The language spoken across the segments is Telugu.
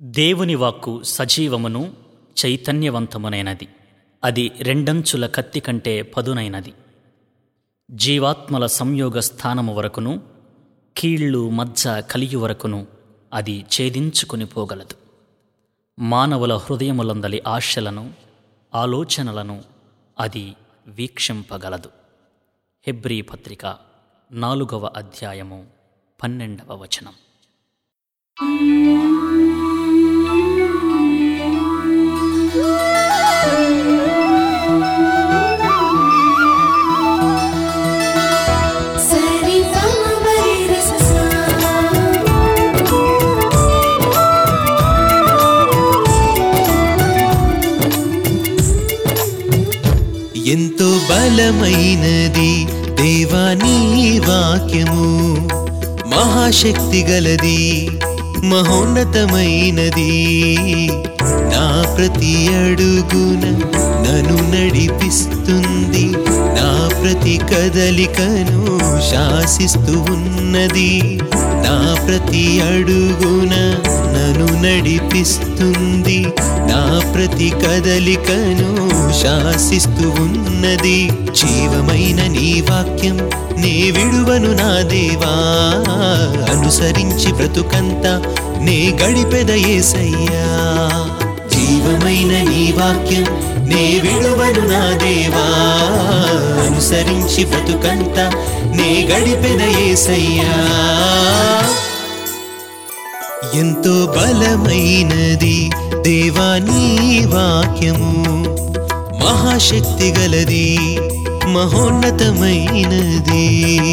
దేవుని వాక్కు సజీవమును చైతన్యవంతమునైనది అది రెండంచుల కత్తి కంటే పదునైనది జీవాత్మల సంయోగ స్థానము వరకును కీళ్ళు మజ్జ కలియు వరకును అది ఛేదించుకుని పోగలదు మానవుల హృదయములందలి ఆశలను ఆలోచనలను అది వీక్షింపగలదు హెబ్రీ పత్రిక నాలుగవ అధ్యాయము పన్నెండవ వచనం సరి గమ మరి రస సా ఎంతో బలమైనది దేవాని వాక్యము మహాశక్తి గలది మహోన్నతమైనది నా ప్రతి అడుగున నన్ను నడిపిస్తుంది నా ప్రతి కదలికను శాసిస్తూ ఉన్నది నా ప్రతి అడుగున నన్ను నడిపిస్తుంది నా ప్రతి కదలికను శాసిస్తూ ఉన్నది జీవమైన నీ వాక్యం నే విడువను నా దేవా అనుసరించి బ్రతుకంతా నే గడిపెద ఏసయ్యా జీవమైన నీ వాక్యం నే విడువను నా దేవా అనుసరించి బ్రతుకంతా నే గడిపెద ఏసయ్యా ఎంతో బలమైనది దేవాని వాక్యము మహాశక్తి గలది మహోన్నతమైనది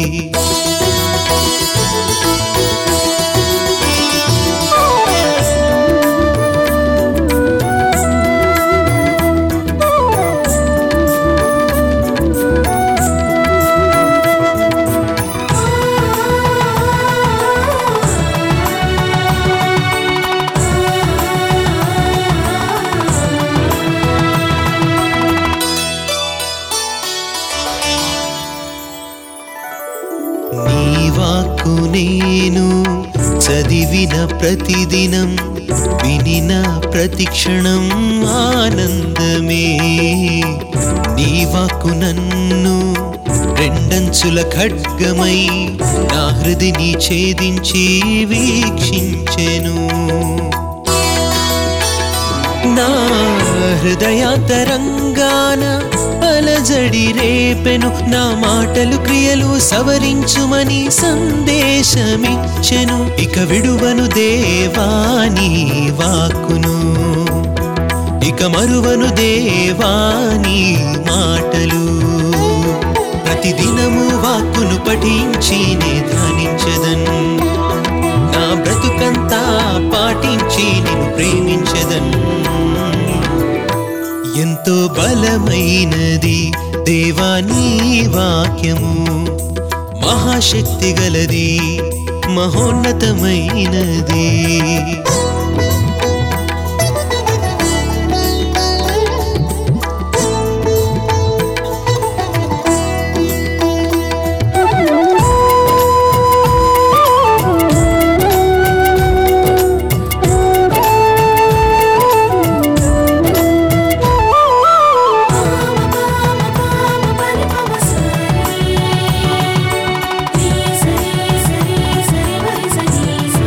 నీ వాక్కు నేను చదివిన ప్రతిదినం వినిన ప్రతిక్షణం ఆనందమే నీ వాక్కు నన్ను రెండంచుల ఖడ్గమై నా హృదిని ఛేదించి వీక్షించెను నా హృదయాంతరంగాన అలజడి రేపెను నా మాటలు క్రియలు సవరించుమని సందేశమిచ్చెను ఇక విడువను దేవాని వాక్కును ఇక మరువను దేవాని మాటలు ప్రతిదినము వాక్కును పఠించి నే ధ్యానించదను నా బ్రతుకంతా పాటించి నిన్ను ప్రేమించదన్ ఎంతో బలమైనది దేవాని వాక్యము మహాశక్తి గలది మహోన్నతమైనది పని పమ సరి నీ సరి సరి సరి మరి సరి సా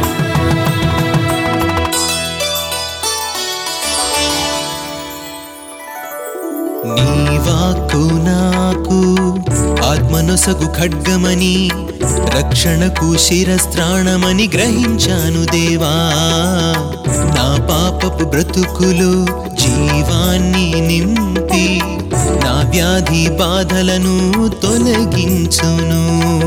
నీ వాక్కు నాకు ఆత్మనొసగు ఖడ్గమని రక్షణకు శిరస్త్రాణమని గ్రహించాను దేవా నా పాపపు బ్రతుకులు జీవాన్ని నింపి నా వ్యాధి బాధలను తొలగించును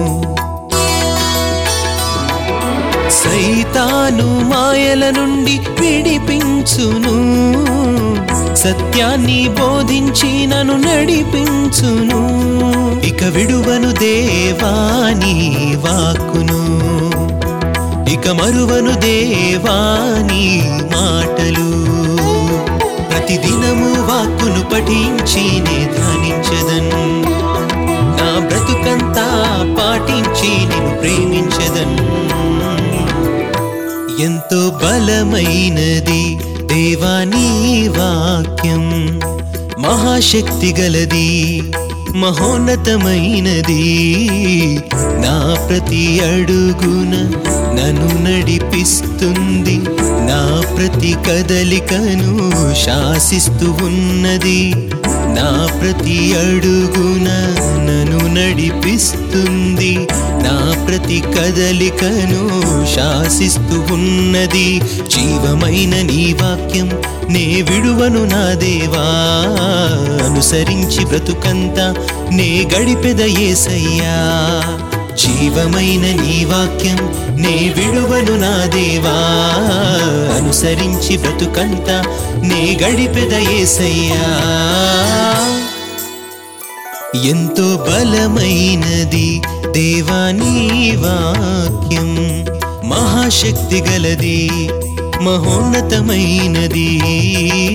సైతాను మాయల నుండి విడిపించును సత్యాన్ని బోధించి నన్ను నడిపించును ఇక విడువను దేవాని వాక్కును ఇక మరువను దేవాని మాటలు ప్రతిదినము వాక్కును పఠించి నే ధ్యానించదను నా బ్రతుకంతా పాటించి నిన్ను ప్రేమించదన్ ఎంత ఎంతో బలమైనది దేవానీ వాక్యం మహాశక్తి గలది మహోన్నతమైనది నా ప్రతి అడుగున నన్ను నడిపిస్తుంది నా ప్రతి కదలికను శాసిస్తూ ఉన్నది నా ప్రతి అడుగున నన్ను నడిపిస్తుంది నా ప్రతి కదలికను శాసిస్తూ ఉన్నది జీవమైన నీ వాక్యం నే విడువను నా దేవా అనుసరించి బ్రతుకంతా నే గడిపెద ఏసయ్యా జీవమైన నీ వాక్యం నే విడువను నా దేవా అనుసరించి బ్రతుకంతా నే గడిపెద ఏసయ్యా ఎంతో బలమైనది దేవానీ వాక్యం మహాశక్తి గలది మహోన్నతమైనది